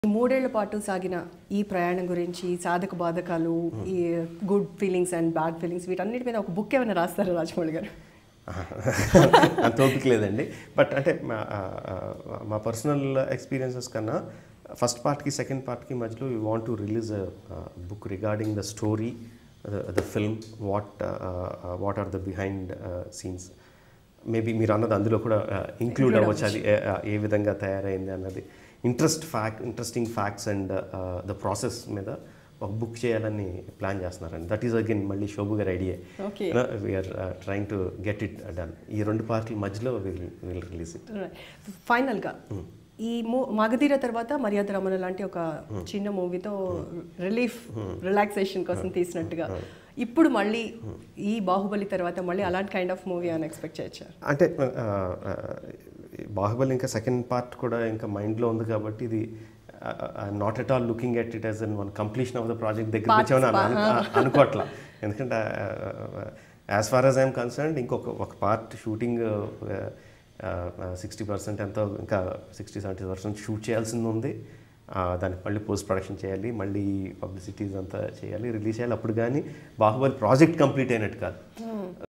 ఈ మూడేళ్ల పాటు సాగిన ఈ ప్రయాణం గురించి సాధక బాధకాలు ఈ good feelings and bad feelings వీటన్నిటి మీద ఒక బుక్ ఏమైనా రాస్తారా రాజమౌళి గారు అంత ఓపిక లేదండి బట్ అంటే మా ఆ, ఆ, మా పర్సనల్ ఎక్స్పీరియన్సెస్ కన్నా ఫస్ట్ పార్ట్కి సెకండ్ పార్ట్కి మధ్యలో we want to release book regarding the story the film what what are the behind scenes maybe మీరు అన్నది అందులో కూడా ఇంక్లూడ్ అవ్వచ్చు అది ఏ- ఆ, ఏ విధంగా తయారైంది అన్నది interest fact interesting facts and the process మీద ఒక బుక్ చేయాలని ప్లాన్ చేస్తున్నారండి దట్ ఈస్ అగైన్ మళ్ళీ శోభు గారి idea Okay. We are trying to get it done ఈ రెండు పార్ట్ల మధ్యలో విల్ విల్ రిలీజ్ ఇట్ ఫైనల్గా ఈ మూ మగధీర తర్వాత మర్యాద రమణ లాంటి ఒక చిన్న మూవీతో రిలీఫ్ రిలాక్సేషన్ కోసం తీసినట్టుగా ఇప్పుడు మళ్ళీ ఈ బాహుబలి తర్వాత మళ్ళీ అలాంటి కైండ్ ఆఫ్ మూవీ అని ఎక్స్పెక్ట్ చేయొచ్చు అంటే ఆ, ఆ, బాహుబలి ఇంకా సెకండ్ పార్ట్ కూడా ఇంకా మైండ్లో ఉంది కాబట్టి ఇది not at all looking at it as an one completion of the project దగ్గర Parts, వచ్చామని pa- అను- అను- అనుకోవట్లా ఎందుకంటే as far as I'm concerned ఇంకొక ఒక పార్ట్ షూటింగ్ సిక్స్టీ పర్సెంట్ ఎంతో ఇంకా సిక్స్టీ సెవెంటీ పర్సెంట్ షూట్ చేయాల్సింది ఉంది ఆ, దానికి మళ్ళీ పోస్ట్ ప్రొడక్షన్ చేయాలి మళ్ళీ పబ్లిసిటీస్ అంతా చేయాలి రిలీజ్ చేయాలి అప్పుడు కానీ బాహుబలి ప్రాజెక్ట్ కంప్లీట్ అయినట్టు కాదు